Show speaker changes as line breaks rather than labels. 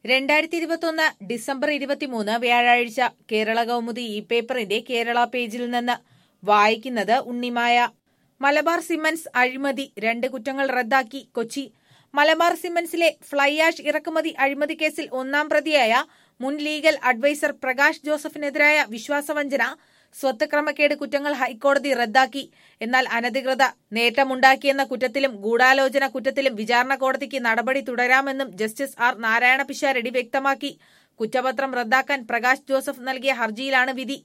രണ്ടായിരത്തി ഇരുപത്തൊന്ന് ഡിസംബർ ഇരുപത്തിമൂന്ന് വ്യാഴാഴ്ച കേരള കൗമുദി ഇ പേപ്പറിന്റെ കേരള പേജിൽ നിന്ന് വായിക്കുന്നത് ഉണ്ണിമായ മലബാർ സിമന്റ്സ് അഴിമതി രണ്ട് കുറ്റങ്ങൾ റദ്ദാക്കി കൊച്ചി മലബാർ സിമന്റ്സിലെ ഫ്ലൈ ആഷ് ഇറക്കുമതി അഴിമതി കേസിൽ ഒന്നാം പ്രതിയായ മുൻ ലീഗൽ അഡ്വൈസർ പ്രകാശ് ജോസഫിനെതിരായ വിശ്വാസവഞ്ചന സ്വത്ത് ക്രമക്കേട് കുറ്റങ്ങൾ ഹൈക്കോടതി റദ്ദാക്കി എന്നാൽ അനധികൃത നേട്ടമുണ്ടാക്കിയെന്ന കുറ്റത്തിലും ഗൂഢാലോചന കുറ്റത്തിലും വിചാരണ കോടതിക്ക് നടപടി തുടരാമെന്നും ജസ്റ്റിസ് ആർ നാരായണ പിഷാരടി വ്യക്തമാക്കി കുറ്റപത്രം റദ്ദാക്കാൻ പ്രകാശ് ജോസഫ് നൽകിയ ഹർജിയിലാണ് വിധി